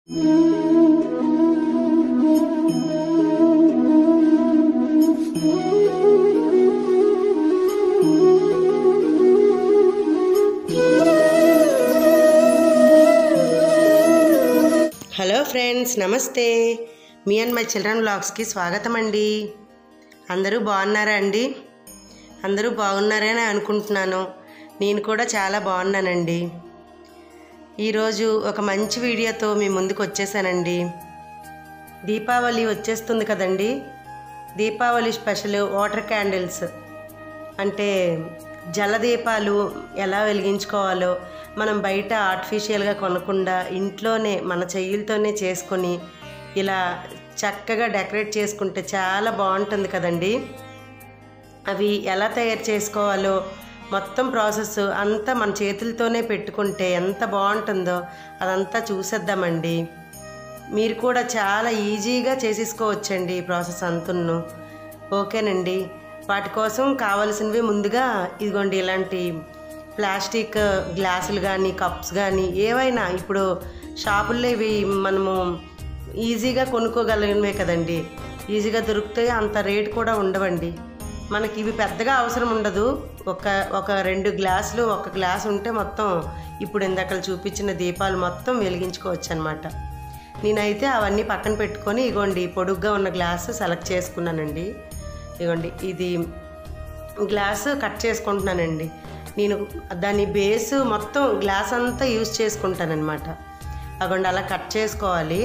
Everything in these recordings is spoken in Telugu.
హలో ఫ్రెండ్స్ నమస్తే మీ అండ్ మై చిల్డ్రన్ బ్లాగ్స్కి స్వాగతం అండి అందరూ బాగున్నారా అండి అందరూ బాగున్నారని అనుకుంటున్నాను నేను కూడా చాలా బాగున్నానండి ఈరోజు ఒక మంచి వీడియోతో మీ ముందుకు వచ్చేసానండి దీపావళి వచ్చేస్తుంది కదండి దీపావళి స్పెషల్ వాటర్ క్యాండిల్స్ అంటే జలదీపాలు ఎలా వెలిగించుకోవాలో మనం బయట ఆర్టిఫిషియల్గా కొనకుండా ఇంట్లోనే మన చెయ్యిలతోనే చేసుకొని ఇలా చక్కగా డెకరేట్ చేసుకుంటే చాలా బాగుంటుంది కదండి అవి ఎలా తయారు చేసుకోవాలో మొత్తం ప్రాసెస్ అంతా మన చేతులతోనే పెట్టుకుంటే ఎంత బాగుంటుందో అదంతా చూసేద్దామండి మీరు కూడా చాలా ఈజీగా చేసేసుకోవచ్చండి ఈ ప్రాసెస్ అంతును ఓకేనండి వాటి కోసం కావలసినవి ముందుగా ఇదిగోండి ఇలాంటి ప్లాస్టిక్ గ్లాసులు కానీ కప్స్ కానీ ఏవైనా ఇప్పుడు షాపుల్లో ఇవి మనము ఈజీగా కొనుక్కోగలిగినవే కదండి ఈజీగా దొరుకుతాయి అంత రేట్ కూడా ఉండవండి మనకి ఇవి పెద్దగా అవసరం ఉండదు ఒక ఒక రెండు గ్లాసులు ఒక గ్లాస్ ఉంటే మొత్తం ఇప్పుడు ఇందాక చూపించిన దీపాలు మొత్తం వెలిగించుకోవచ్చు అనమాట నేనైతే అవన్నీ పక్కన పెట్టుకొని ఇగోండి పొడుగ్గా ఉన్న గ్లాసు సెలెక్ట్ చేసుకున్నానండి ఇగోండి ఇది గ్లాసు కట్ చేసుకుంటున్నానండి నేను దాని బేస్ మొత్తం గ్లాస్ అంతా యూజ్ చేసుకుంటానన్నమాట అగోండి అలా కట్ చేసుకోవాలి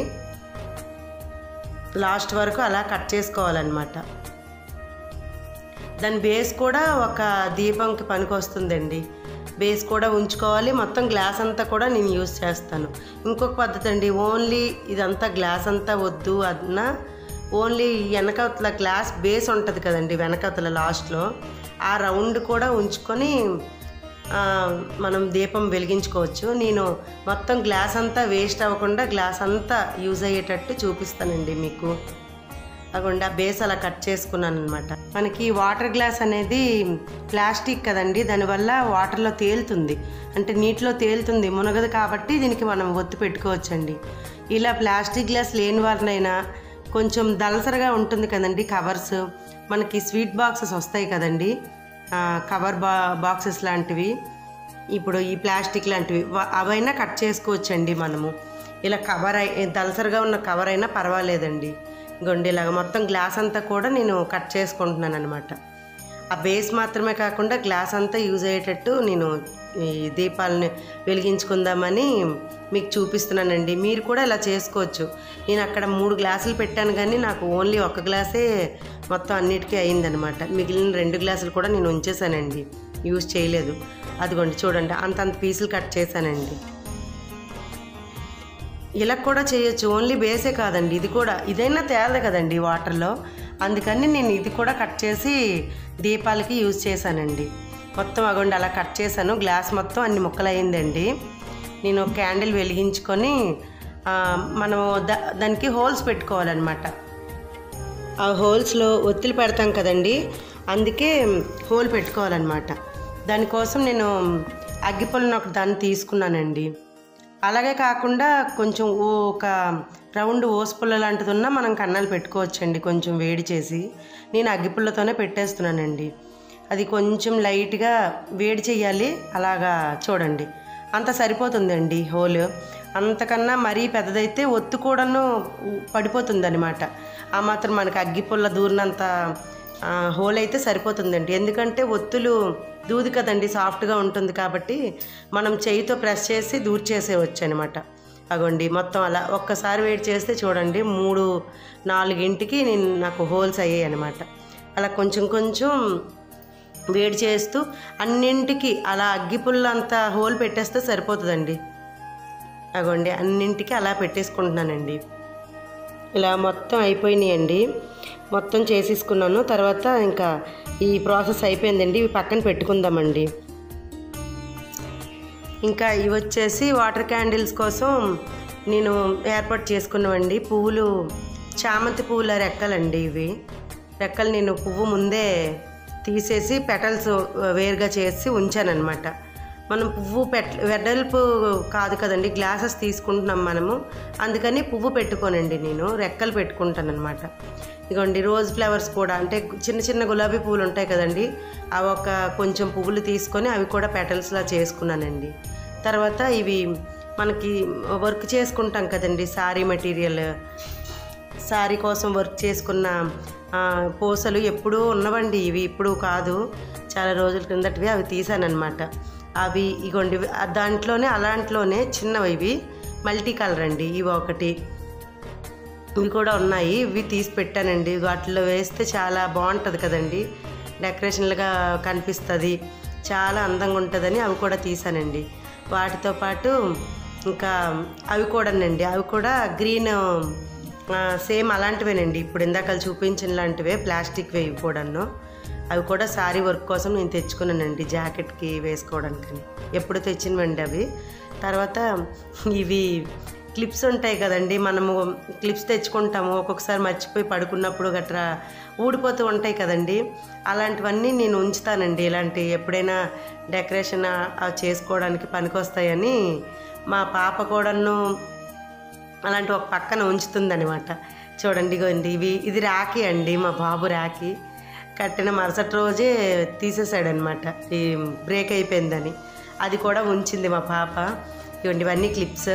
లాస్ట్ వరకు అలా కట్ చేసుకోవాలన్నమాట దాని బేస్ కూడా ఒక దీపంకి పనికొస్తుందండి బేస్ కూడా ఉంచుకోవాలి మొత్తం గ్లాస్ అంతా కూడా నేను యూస్ చేస్తాను ఇంకొక పద్ధతి అండి ఓన్లీ ఇదంతా గ్లాస్ అంతా వద్దు అన్నా ఓన్లీ వెనకవతల గ్లాస్ బేస్ ఉంటుంది కదండి వెనకవతల లాస్ట్లో ఆ రౌండ్ కూడా ఉంచుకొని ఆ, మనం దీపం వెలిగించుకోవచ్చు నేను మొత్తం గ్లాస్ అంతా వేస్ట్ అవ్వకుండా గ్లాస్ అంతా యూజ్ అయ్యేటట్టు చూపిస్తానండి మీకు అకుండా బేస్ అలా కట్ చేసుకున్నాను అనమాట మనకి వాటర్ గ్లాస్ అనేది ప్లాస్టిక్ కదండి దానివల్ల వాటర్లో తేలుతుంది అంటే నీటిలో తేలుతుంది మునగదు కాబట్టి దీనికి మనం ఒత్తి పెట్టుకోవచ్చండి ఇలా ప్లాస్టిక్ గ్లాస్ లేని వారినైనా కొంచెం దళసరగా ఉంటుంది కదండి కవర్స్ మనకి స్వీట్ బాక్సెస్ వస్తాయి కదండి ఆ, కవర్ బా బాక్సెస్ లాంటివి ఇప్పుడు ఈ ప్లాస్టిక్ లాంటివి వ- అవైనా కట్ చేసుకోవచ్చండి మనము ఇలా కవర్ అయి దలసరిగా ఉన్న కవర్ అయినా పర్వాలేదండి గొండి ఇలాగ మొత్తం గ్లాస్ అంతా కూడా నేను కట్ చేసుకుంటున్నాను అనమాట ఆ బేస్ మాత్రమే కాకుండా గ్లాస్ అంతా యూజ్ అయ్యేటట్టు నేను ఈ దీపాలని వెలిగించుకుందామని మీకు చూపిస్తున్నానండి మీరు కూడా ఇలా చేసుకోవచ్చు నేను అక్కడ మూడు గ్లాసులు పెట్టాను కానీ నాకు ఓన్లీ ఒక గ్లాసే మొత్తం అన్నిటికీ అయిందనమాట మిగిలిన రెండు గ్లాసులు కూడా నేను ఉంచేసానండి యూజ్ చేయలేదు అదిగోండి చూడండి అంతంత పీసులు కట్ చేశానండి ఇలా కూడా చేయొచ్చు ఓన్లీ బేసే కాదండి ఇది కూడా ఇదైనా తేలదు కదండి వాటర్లో అందుకని నేను ఇది కూడా కట్ చేసి దీపాలకి యూజ్ చేశానండి మొత్తం అగోండి అలా కట్ చేశాను గ్లాస్ మొత్తం అన్ని ముక్కలు అయిందండి నేను క్యాండిల్ వెలిగించుకొని ఆ, మనం దా దానికి హోల్స్ పెట్టుకోవాలన్నమాట ఆ హోల్స్లో ఒత్తిడి పెడతాం కదండి అందుకే హోల్ పెట్టుకోవాలన్నమాట దానికోసం నేను అగ్గిపుల్లను ఒక దాన్ని తీసుకున్నానండి అలాగే కాకుండా కొంచెం ఓ- ఒక రౌండ్ ఓసుపుల్ల లాంటిది ఉన్నా మనం కన్నాలు పెట్టుకోవచ్చండి కొంచెం వేడి చేసి నేను అగ్గిపుల్లతోనే పెట్టేస్తున్నానండి అది కొంచెం లైట్గా వేడి చేయాలి అలాగా చూడండి అంత సరిపోతుందండి హోల్ అంతకన్నా మరీ పెద్దదైతే ఒత్తు కూడాను పడిపోతుంది అనమాట ఆ మాత్రం మనకి అగ్గిపుల్ల దూరినంత ఆ, హోల్ అయితే సరిపోతుందండి ఎందుకంటే ఒత్తులు దూది కదండి సాఫ్ట్గా ఉంటుంది కాబట్టి మనం చేయితో ప్రెస్ చేసి దూర్ చేసేవచ్చు అనమాట అగోండి మొత్తం అలా ఒక్కసారి వేడి చేస్తే చూడండి మూడు నాలుగింటికి నేను నాకు హోల్స్ అయ్యాయి అనమాట అలా కొంచెం కొంచెం వేడి చేస్తూ అన్నింటికి అలా అగ్గిపుల్ల అంత హోల్ పెట్టేస్తే సరిపోతుందండి అగోండి అన్నింటికి అలా పెట్టేసుకుంటున్నానండి ఇలా మొత్తం అయిపోయినాయండి మొత్తం చేసేసుకున్నాను తర్వాత ఇంకా ఈ ప్రాసెస్ అయిపోయిందండి ఇవి పక్కన పెట్టుకుందామండి ఇంకా ఇవి వచ్చేసి వాటర్ క్యాండిల్స్ కోసం నేను ఏర్పాటు చేసుకున్నవండి పువ్వులు చామంతి పువ్వుల రెక్కలండి ఇవి రెక్కలు నేను పువ్వు ముందే తీసేసి పెటల్స్ వేరుగా చేసి ఉంచానన్నమాట మనం పువ్వు పెట్ వెడల్పు కాదు కదండి గ్లాసెస్ తీసుకుంటున్నాం మనము అందుకని పువ్వు పెట్టుకోనండి నేను రెక్కలు పెట్టుకుంటాను అనమాట ఇదిగోండి రోజ్ ఫ్లవర్స్ కూడా అంటే చిన్న చిన్న గులాబీ పువ్వులు ఉంటాయి కదండి అవి ఒక కొంచెం పువ్వులు తీసుకొని అవి కూడా పెటల్స్లా చేసుకున్నానండి తర్వాత ఇవి మనకి వర్క్ చేసుకుంటాం కదండి సారీ మెటీరియల్ శారీ కోసం వర్క్ చేసుకున్న ఆ, పూసలు ఎప్పుడూ ఉన్నవండి ఇవి ఇప్పుడు కాదు చాలా రోజుల క్రిందటివి అవి తీసానమాట అవి ఇగోండి ఆ దాంట్లోనే అలాంట్లోనే చిన్నవి ఇవి మల్టీ కలర్ అండి ఇవి ఒకటి ఇవి కూడా ఉన్నాయి ఇవి తీసి పెట్టానండి వాటిలో వేస్తే చాలా బాగుంటుంది కదండి డెకరేషన్లుగా కనిపిస్తుంది చాలా అందంగా ఉంటుందని అవి కూడా తీసానండి వాటితో పాటు ఇంకా అవి కూడానండి అవి కూడా గ్రీన్ ఆ, సేమ్ అలాంటివేనండి ఇప్పుడు ఇందాక చూపించిన లాంటివే ప్లాస్టిక్ వేవి కూడాను అవి కూడా సారీ వర్క్ కోసం నేను తెచ్చుకున్నానండి జాకెట్కి వేసుకోవడానికని ఎప్పుడు తెచ్చినవండి అవి తర్వాత ఇవి క్లిప్స్ ఉంటాయి కదండి మనము క్లిప్స్ తెచ్చుకుంటాము ఒక్కొక్కసారి మర్చిపోయి పడుకున్నప్పుడు గట్రా ఊడిపోతూ ఉంటాయి కదండి అలాంటివన్నీ నేను ఉంచుతానండి ఇలాంటి ఎప్పుడైనా డెకరేషన్ ఆ- ఆ చేసుకోవడానికి పనికొస్తాయని మా పాప కూడాను అలాంటి ఒక పక్కన ఉంచుతుందనమాట చూడండి ఇగోండి ఇవి ఇది రాఖీ అండి మా బాబు రాఖీ కట్టిన మరుసటి రోజే తీసేసాడనమాట ఈ బ్రేక్ అయిపోయిందని అది కూడా ఉంచింది మా పాప ఇవ్వండి ఇవన్నీ క్లిప్స్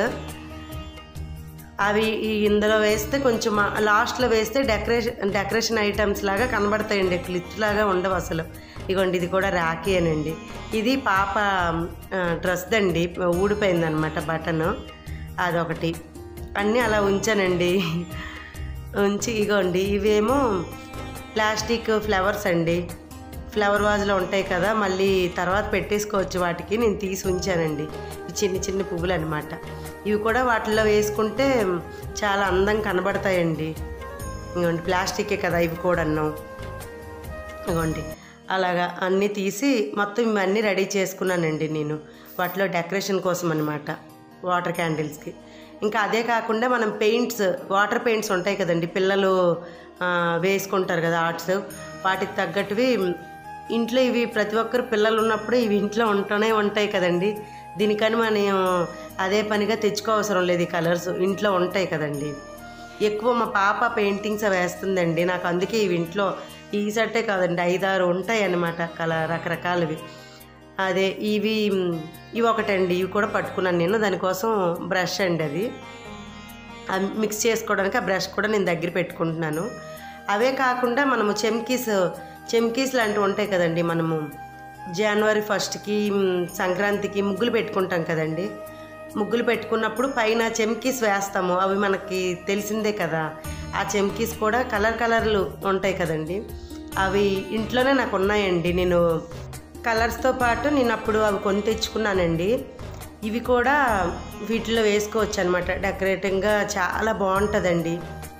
అవి ఈ ఇందులో వేస్తే కొంచెం ఆ- లాస్ట్లో వేస్తే డెకరేషన్ డెకరేషన్ ఐటమ్స్ లాగా కనబడతాయండి క్లిప్స్ లాగా ఉండవు అసలు ఇగోండి ఇది కూడా రాఖీ అనండి ఇది పాప డ్రెస్ దండి ఊడిపోయిందనమాట బటన్ అదొకటి అన్నీ అలా ఉంచానండి ఉంచి ఇగోండి ఇవేమో ప్లాస్టిక్ ఫ్లవర్స్ అండి ఫ్లవర్ వాజ్లో ఉంటాయి కదా మళ్ళీ తర్వాత పెట్టేసుకోవచ్చు వాటికి నేను తీసి ఉంచానండి ఈ చిన్న చిన్న పువ్వులు అనమాట ఇవి కూడా వాటిల్లో వేసుకుంటే చాలా అందంగా కనబడతాయండి ఇగోండి ప్లాస్టికే కదా ఇవి కూడా అన్నాం ఇగోండి అలాగా అన్నీ తీసి మొత్తం ఇవన్నీ రెడీ చేసుకున్నానండి నేను వాటిలో డెకరేషన్ కోసం అనమాట వాటర్ క్యాండిల్స్కి ఇంకా అదే కాకుండా మనం పెయింట్స్ వాటర్ పెయింట్స్ ఉంటాయి కదండి పిల్లలు ఆ, వేసుకుంటారు కదా ఆర్ట్స్ వాటికి తగ్గట్టువి ఇంట్లో ఇవి ప్రతి ఒక్కరు పిల్లలు ఉన్నప్పుడు ఇవి ఇంట్లో ఉంటూనే ఉంటాయి కదండి దీనికని మనం అదే పనిగా తెచ్చుకోవసరం లేదు ఈ కలర్స్ ఇంట్లో ఉంటాయి కదండి ఎక్కువ మా పాప పెయింటింగ్స్ అవి వేస్తుందండి నాకు అందుకే ఇవి ఇంట్లో ఈ సెట్టే కాదండి ఐదారు ఉంటాయి అన్నమాట కల రకరకాలవి అదే ఇవి మ్, ఇవి ఒకటండి ఇవి కూడా పట్టుకున్నాను నేను దానికోసం బ్రష్ అండి అది అది మిక్స్ చేసుకోవడానికి ఆ బ్రష్ కూడా నేను దగ్గర పెట్టుకుంటున్నాను అవే కాకుండా మనము చెమ్కీస్ చెమ్కీస్ లాంటివి ఉంటాయి కదండి మనము జనవరి ఫస్ట్కి మ్, సంక్రాంతికి ముగ్గులు పెట్టుకుంటాం కదండి ముగ్గులు పెట్టుకున్నప్పుడు పైన చెమ్కీస్ వేస్తాము అవి మనకి తెలిసిందే కదా ఆ చెమ్కీస్ కూడా కలర్ కలర్లు ఉంటాయి కదండి అవి ఇంట్లోనే నాకు ఉన్నాయండి నేను కలర్స్తో పాటు నేను అప్పుడు అవి కొని తెచ్చుకున్నానండి ఇవి కూడా వీటిలో వేసుకోవచ్చు అనమాట డెకరేటింగ్గా చాలా బాగుంటుందండి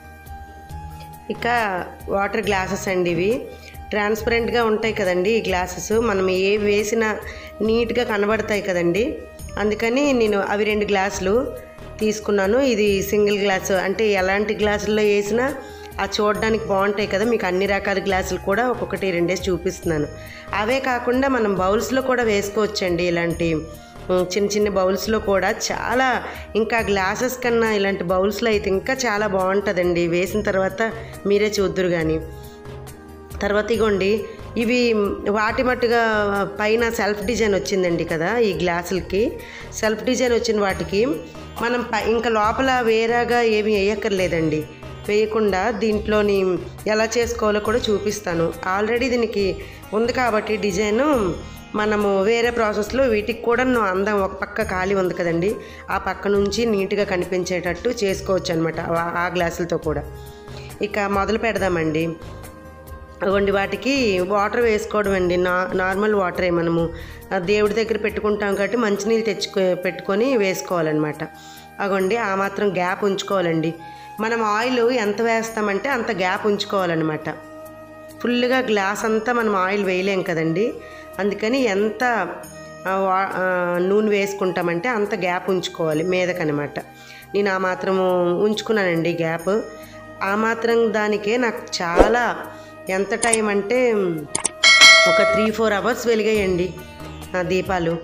ఇక వాటర్ గ్లాసెస్ అండి ఇవి ట్రాన్స్పరెంట్గా ఉంటాయి కదండి ఈ గ్లాసెస్ మనం ఏ వేసినా నీట్గా కనబడతాయి కదండి అందుకని నేను అవి రెండు గ్లాసులు తీసుకున్నాను ఇది సింగిల్ గ్లాసు అంటే ఎలాంటి గ్లాసుల్లో వేసినా ఆ చూడడానికి బాగుంటాయి కదా మీకు అన్ని రకాల గ్లాసులు కూడా ఒక్కొక్కటి రెండేసి చూపిస్తున్నాను అవే కాకుండా మనం బౌల్స్లో కూడా వేసుకోవచ్చండి ఇలాంటి ఉమ్, చిన్న చిన్న బౌల్స్లో కూడా చాలా ఇంకా గ్లాసెస్ కన్నా ఇలాంటి బౌల్స్లో అయితే ఇంకా చాలా బాగుంటుందండి వేసిన తర్వాత మీరే చూద్దురు కానీ తర్వాత ఇగోండి ఇవి వాటి మట్టుగా పైన సెల్ఫ్ డిజైన్ వచ్చిందండి కదా ఈ గ్లాసులకి సెల్ఫ్ డిజైన్ వచ్చిన వాటికి మనం పై ఇంకా లోపల వేరేగా ఏమి వేయక్కర్లేదండి వేయకుండా దీంట్లోని ఎలా చేసుకోవాలో కూడా చూపిస్తాను ఆల్రెడీ దీనికి ఉంది కాబట్టి డిజైను మనము వేరే ప్రాసెస్లో వీటికి కూడా అందం ఒక పక్క ఖాళీ ఉంది కదండి ఆ పక్క నుంచి నీట్గా కనిపించేటట్టు చేసుకోవచ్చు అనమాట ఆ గ్లాసులతో కూడా ఇక మొదలు పెడదామండి అవ్వండి వాటికి వాటర్ వేసుకోవడం అండి నా నార్మల్ వాటరే మనము ఆ దేవుడి దగ్గర పెట్టుకుంటాం కాబట్టి మంచినీళ్ళు తెచ్చుకో పెట్టుకొని వేసుకోవాలన్నమాట అగోండి ఆ మాత్రం గ్యాప్ ఉంచుకోవాలండి మనం ఆయిల్ ఎంత వేస్తామంటే అంత గ్యాప్ ఉంచుకోవాలన్నమాట ఫుల్గా గ్లాస్ అంతా మనం ఆయిల్ వేయలేం కదండి అందుకని ఎంత ఆ, వా- ఆ, నూనె వేసుకుంటామంటే అంత గ్యాప్ ఉంచుకోవాలి మీదకనమాట నేను ఆ మాత్రము ఉంచుకున్నానండి గ్యాప్ ఆ మాత్రం దానికే నాకు చాలా ఎంత టైం అంటే ఒక త్రీ ఫోర్ అవర్స్ వెలిగాయండి ఆ దీపాలు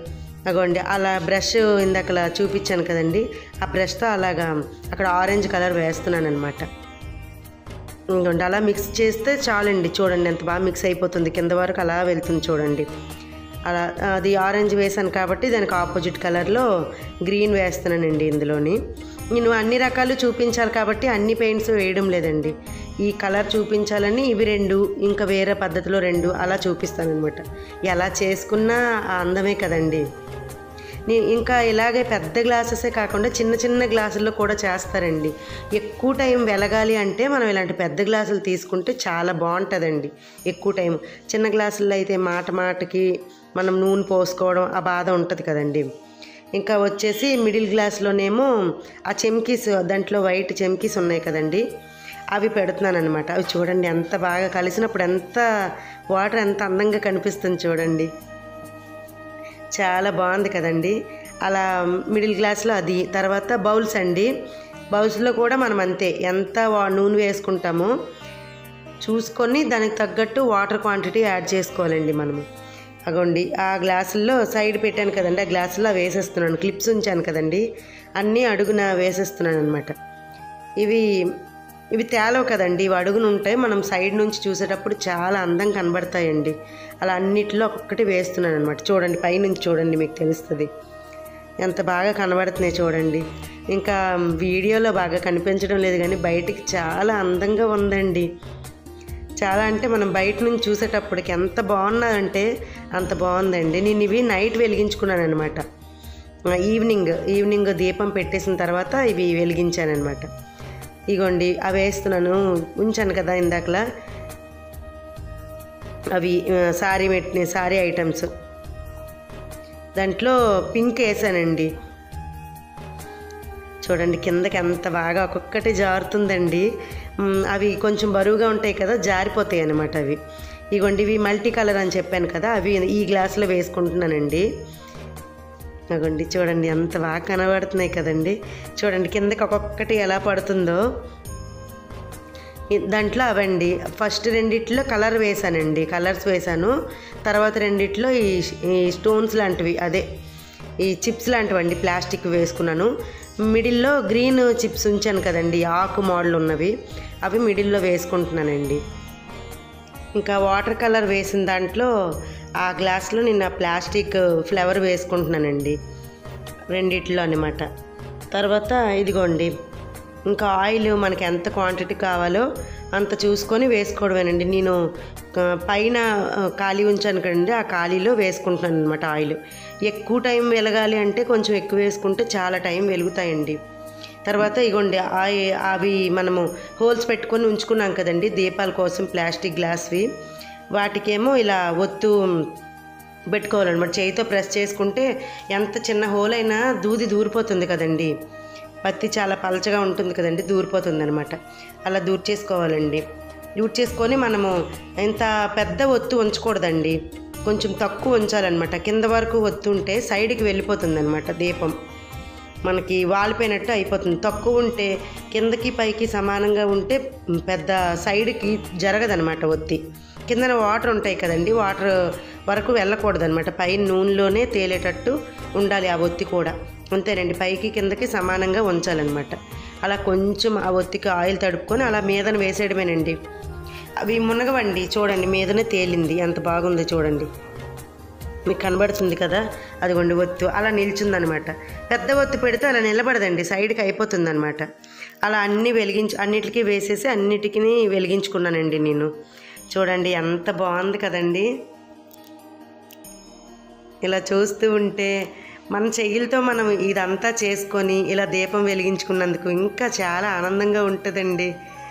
అగోండి అలా బ్రష్ ఇందాకలా చూపించాను కదండి ఆ బ్రష్తో అలాగా అక్కడ ఆరెంజ్ కలర్ వేస్తున్నాను అనమాట ఇంకోండి అలా మిక్స్ చేస్తే చాలండి చూడండి ఎంత బాగా మిక్స్ అయిపోతుంది కింద వరకు అలా వెళ్తుంది చూడండి అలా అది ఆరెంజ్ వేసాను కాబట్టి దానికి ఆపోజిట్ కలర్లో గ్రీన్ వేస్తున్నానండి ఇందులోని నేను అన్ని రకాలు చూపించాలి కాబట్టి అన్ని పెయింట్స్ వేయడం లేదండి ఈ కలర్ చూపించాలని ఇవి రెండు ఇంకా వేరే పద్ధతిలో రెండు అలా చూపిస్తాను అనమాట ఎలా చేసుకున్నా ఆ అందమే కదండి నే ఇంకా ఇలాగే పెద్ద గ్లాసెసే కాకుండా చిన్న చిన్న గ్లాసుల్లో కూడా చేస్తారండి ఎక్కువ టైం వెలగాలి అంటే మనం ఇలాంటి పెద్ద గ్లాసులు తీసుకుంటే చాలా బాగుంటుందండి ఎక్కువ టైం చిన్న గ్లాసుల్లో అయితే మాట మాటకి మనం నూనె పోసుకోవడం ఆ బాధ ఉంటుంది కదండి ఇంకా వచ్చేసి మిడిల్ గ్లాస్లోనేమో ఆ చెమ్కీస్ దాంట్లో వైట్ చెమ్కీస్ ఉన్నాయి కదండి అవి పెడుతున్నాను అనమాట అవి చూడండి ఎంత బాగా కలిసినప్పుడు ఎంత వాటర్ ఎంత అందంగా కనిపిస్తుంది చూడండి చాలా బాగుంది కదండి అలా మిడిల్ గ్లాస్లో అది తర్వాత బౌల్స్ అండి బౌల్స్లో కూడా మనం అంతే ఎంత వా- నూనె వేసుకుంటామో చూసుకొని దానికి తగ్గట్టు వాటర్ క్వాంటిటీ యాడ్ చేసుకోవాలండి మనము అగోండి ఆ గ్లాసుల్లో సైడ్ పెట్టాను కదండి ఆ గ్లాసుల్లో వేసేస్తున్నాను క్లిప్స్ ఉంచాను కదండి అన్నీ అడుగున వేసేస్తున్నాను అనమాట ఇవి ఇవి తేలవు కదండి ఇవి అడుగున ఉంటాయి మనం సైడ్ నుంచి చూసేటప్పుడు చాలా అందం కనబడతాయండి అలా అన్నిటిలో ఒక్కొక్కటి వేస్తున్నాను అనమాట చూడండి పైనుంచి చూడండి మీకు తెలుస్తుంది ఎంత బాగా కనబడుతున్నాయి చూడండి ఇంకా వీడియోలో బాగా కనిపించడం లేదు కానీ బయటికి చాలా అందంగా ఉందండి చాలా అంటే మనం బయట నుంచి చూసేటప్పటికి ఎంత బాగున్నదంటే అంత బాగుందండి నేను ఇవి నైట్ వెలిగించుకున్నాను అనమాట ఈవినింగ్ ఈవినింగ్ దీపం పెట్టేసిన తర్వాత ఇవి వెలిగించాను అనమాట ఇగోండి అవి వేస్తున్నాను ఉంచాను కదా ఇందాకలా అవి ఆ, సారీ మెట్ని సారీ ఐటమ్స్ దాంట్లో పింక్ వేసానండి చూడండి కిందకి ఎంత బాగా ఒక్కొక్కటి జారుతుందండి మ్, అవి కొంచెం బరువుగా ఉంటాయి కదా జారిపోతాయి అన్నమాట అవి ఇగోండి ఇవి మల్టీ కలర్ అని చెప్పాను కదా అవి ఈ గ్లాసులో వేసుకుంటున్నానండి అగోండి చూడండి ఎంత బాగా కనబడుతున్నాయి కదండి చూడండి కిందకి ఒక్కొక్కటి ఎలా పడుతుందో ఇ- దాంట్లో అవండి ఫస్ట్ రెండిట్లో కలర్ వేసానండి కలర్స్ వేసాను తర్వాత రెండిట్లో ఈ ఈ స్టోన్స్ లాంటివి అదే ఈ చిప్స్ లాంటివండి ప్లాస్టిక్ వేసుకున్నాను మిడిల్లో గ్రీన్ చిప్స్ ఉంచాను కదండి ఆకు మోడల్ ఉన్నవి అవి మిడిల్లో వేసుకుంటున్నానండి ఇంకా వాటర్ కలర్ వేసిన దాంట్లో ఆ గ్లాస్లో నేను ఆ ప్లాస్టిక్ ఫ్లవర్ వేసుకుంటున్నానండి రెండిట్లో అనమాట తర్వాత ఇదిగోండి ఇంకా ఆయిల్ మనకి ఎంత క్వాంటిటీ కావాలో అంత చూసుకొని వేసుకోవడమేనండి నేను ఆ, పైన ఆ, ఖాళీ ఉంచాను కదండి ఆ ఖాళీలో వేసుకుంటున్నాను అనమాట ఆయిల్ ఎక్కువ టైం వెలగాలి అంటే కొంచెం ఎక్కువ వేసుకుంటే చాలా టైం వెలుగుతాయండి తర్వాత ఇగోండి ఆ- అవి మనము హోల్స్ పెట్టుకొని ఉంచుకున్నాం కదండి దీపాల కోసం ప్లాస్టిక్ గ్లాస్వి వాటికేమో ఇలా ఒత్తు పెట్టుకోవాలన్నమాట చేయితో ప్రెస్ చేసుకుంటే ఎంత చిన్న హోల్ అయినా దూది దూరిపోతుంది కదండి పత్తి చాలా పలచగా ఉంటుంది కదండి దూరిపోతుంది అనమాట అలా దూర్ చేసుకోవాలండి దూర్ చేసుకొని మనము ఇంత పెద్ద ఒత్తు ఉంచకూడదండి కొంచెం తక్కువ ఉంచాలన్నమాట కింద వరకు ఒత్తు ఉంటే సైడ్కి వెళ్ళిపోతుంది అనమాట దీపం మనకి వాలిపోయినట్టు అయిపోతుంది తక్కువ ఉంటే కిందకి పైకి సమానంగా ఉంటే పెద్ద సైడ్కి జరగదనమాట ఒత్తి కిందన వాటర్ ఉంటాయి కదండి వాటర్ వరకు వెళ్ళకూడదనమాట పైన నూనెలోనే తేలేటట్టు ఉండాలి ఆ ఒత్తి కూడా అంతేనండి పైకి కిందకి సమానంగా ఉంచాలన్నమాట అలా కొంచెం ఆ ఒత్తికి ఆయిల్ తడుపుకొని అలా మీదన వేసేయడమేనండి అవి మునగవండి చూడండి మీదనే తేలింది ఎంత బాగుందో చూడండి మీకు కనబడుతుంది కదా అదిగోండి ఒత్తు అలా నిల్చుందనమాట పెద్ద ఒత్తు పెడితే అలా నిలబడదండి సైడ్కి అయిపోతుంది అనమాట అలా అన్నీ వెలిగించి అన్నిటికీ వేసేసి అన్నిటికీ వెలిగించుకున్నానండి నేను చూడండి ఎంత బాగుంది కదండి ఇలా చూస్తూ ఉంటే మన చెయ్యిలతో మనం ఇదంతా చేసుకొని ఇలా దీపం వెలిగించుకున్నందుకు ఇంకా చాలా ఆనందంగా ఉంటుందండి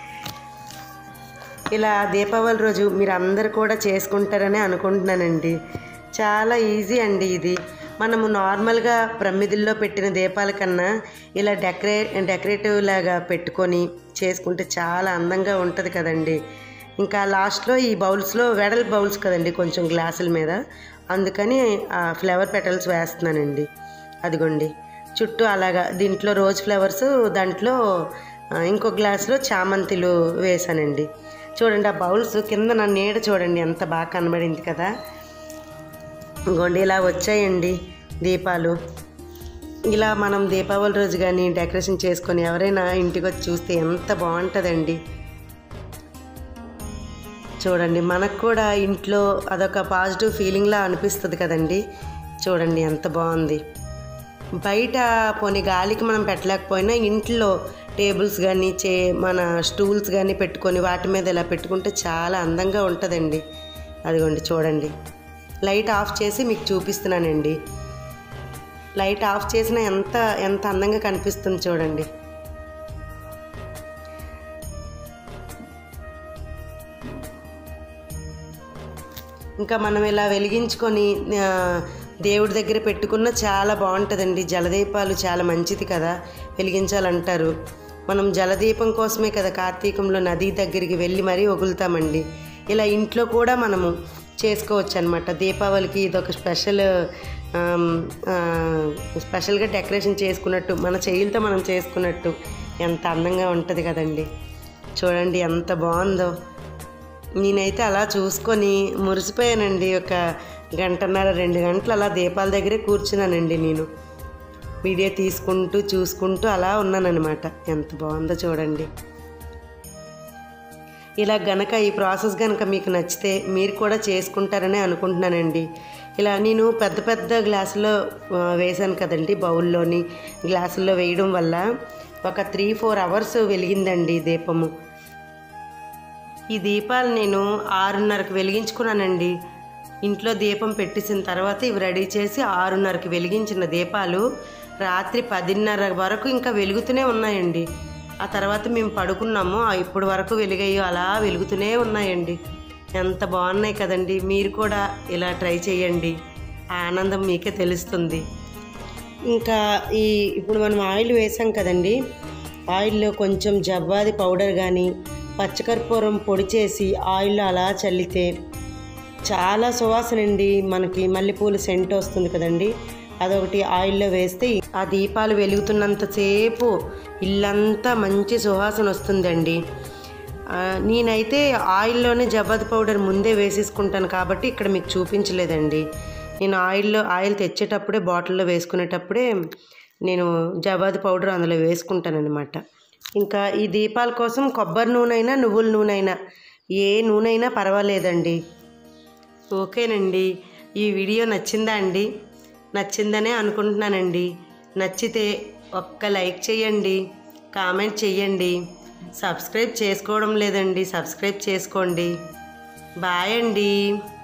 ఇలా దీపావళి రోజు మీరు అందరు కూడా చేసుకుంటారని అనుకుంటున్నానండి చాలా ఈజీ అండి ఇది మనము నార్మల్గా ప్రమిదిల్లో పెట్టిన దీపాల కన్నా ఇలా డెకరే డెకరేటివ్ లాగా పెట్టుకొని చేసుకుంటే చాలా అందంగా ఉంటుంది కదండి ఇంకా లాస్ట్లో ఈ బౌల్స్లో వెడల్ బౌల్స్ కదండి కొంచెం గ్లాసుల మీద అందుకని ఆ ఫ్లవర్ పెటల్స్ వేస్తున్నానండి అదిగోండి చుట్టూ అలాగా దీంట్లో రోజ్ ఫ్లవర్స్ దాంట్లో ఆ, ఇంకో గ్లాసులో చామంతిలు వేసానండి చూడండి ఆ బౌల్స్ కింద నా నీడ చూడండి ఎంత బాగా కనబడింది కదా ఇంకోండి ఇలా వచ్చాయండి దీపాలు ఇలా మనం దీపావళి రోజు కానీ డెకరేషన్ చేసుకొని ఎవరైనా ఇంటికి వచ్చి చూస్తే ఎంత బాగుంటుందండి చూడండి మనకు కూడా ఇంట్లో అదొక పాజిటివ్ ఫీలింగ్లా అనిపిస్తుంది కదండి చూడండి ఎంత బాగుంది బయట పోనీ గాలికి మనం పెట్టలేకపోయినా ఇంట్లో టేబుల్స్ కానీ చే మన స్టూల్స్ కానీ పెట్టుకొని వాటి మీద ఇలా పెట్టుకుంటే చాలా అందంగా ఉంటుందండి అదిగోండి చూడండి లైట్ ఆఫ్ చేసి మీకు చూపిస్తున్నానండి లైట్ ఆఫ్ చేసినా ఎంత ఎంత అందంగా కనిపిస్తుంది చూడండి ఇంకా మనం ఇలా వెలిగించుకొని ఆ, దేవుడి దగ్గర పెట్టుకున్న చాలా బాగుంటుందండి జలదీపాలు చాలా మంచిది కదా వెలిగించాలంటారు మనం జలదీపం కోసమే కదా కార్తీకంలో నది దగ్గరికి వెళ్ళి మరీ వగులుతామండి ఇలా ఇంట్లో కూడా మనము చేసుకోవచ్చు అనమాట దీపావళికి ఇదొక స్పెషల్ ఆమ్, ఆ, స్పెషల్గా డెకరేషన్ చేసుకున్నట్టు మన చేతులతో మనం చేసుకున్నట్టు ఎంత అందంగా ఉంటుంది కదండి చూడండి ఎంత బాగుందో నేనైతే అలా చూసుకొని మురిసిపోయానండి ఒక గంటన్నర రెండు గంటలు అలా దీపాల దగ్గరే కూర్చున్నానండి నేను వీడియో తీసుకుంటూ చూసుకుంటూ అలా ఉన్నానన్నమాట ఎంత బాగుందో చూడండి ఇలా గనక ఈ ప్రాసెస్ గనక మీకు నచ్చితే మీరు కూడా చేసుకుంటారని అనుకుంటున్నానండి ఇలా నేను పెద్ద పెద్ద గ్లాసులో ఆ, వేశాను కదండి బౌల్లోని గ్లాసుల్లో వేయడం వల్ల ఒక త్రీ ఫోర్ అవర్స్ వెలిగిందండి దీపము ఈ దీపాలు నేను ఆరున్నరకు వెలిగించుకున్నానండి ఇంట్లో దీపం పెట్టేసిన తర్వాత ఇవి రెడీ చేసి ఆరున్నరకి వెలిగించిన దీపాలు రాత్రి పదిన్నర వరకు ఇంకా వెలుగుతూనే ఉన్నాయండి ఆ తర్వాత మేము పడుకున్నాము ఆ ఇప్పుడు వరకు వెలిగాయో అలా వెలుగుతూనే ఉన్నాయండి ఎంత బాగున్నాయి కదండి మీరు కూడా ఇలా ట్రై చేయండి ఆ ఆనందం మీకే తెలుస్తుంది ఇంకా ఈ ఇప్పుడు మనం ఆయిల్ వేసాం కదండి ఆయిల్లో కొంచెం జవ్వాది పౌడర్ కానీ పచ్చకర్పూరం పొడి చేసి ఆయిల్లో అలా చల్లితే చాలా సువాసన అండి మనకి మల్లెపూల సెంట్ వస్తుంది కదండి అదొకటి ఆయిల్లో వేస్తే ఆ దీపాలు వెలుగుతున్నంతసేపు ఇల్లంతా మంచి సువాసన వస్తుందండి ఆ, నేనైతే ఆయిల్లోనే జవ్వాది పౌడర్ ముందే వేసేసుకుంటాను కాబట్టి ఇక్కడ మీకు చూపించలేదండి నేను ఆయిల్లో ఆయిల్ తెచ్చేటప్పుడే బాటిల్లో వేసుకునేటప్పుడే నేను జవ్వాది పౌడర్ అందులో వేసుకుంటాను అనమాట ఇంకా ఈ దీపాల కోసం కొబ్బరి నూనె అయినా నువ్వుల నూనె అయినా ఏ నూనె అయినా పర్వాలేదండి ఓకేనండి ఈ వీడియో నచ్చిందా అండి నచ్చిందనే అనుకుంటున్నానండి నచ్చితే ఒక్క లైక్ చేయండి కామెంట్ చేయండి సబ్స్క్రైబ్ చేసుకోవడం లేదండి సబ్స్క్రైబ్ చేసుకోండి బాయ్ అండి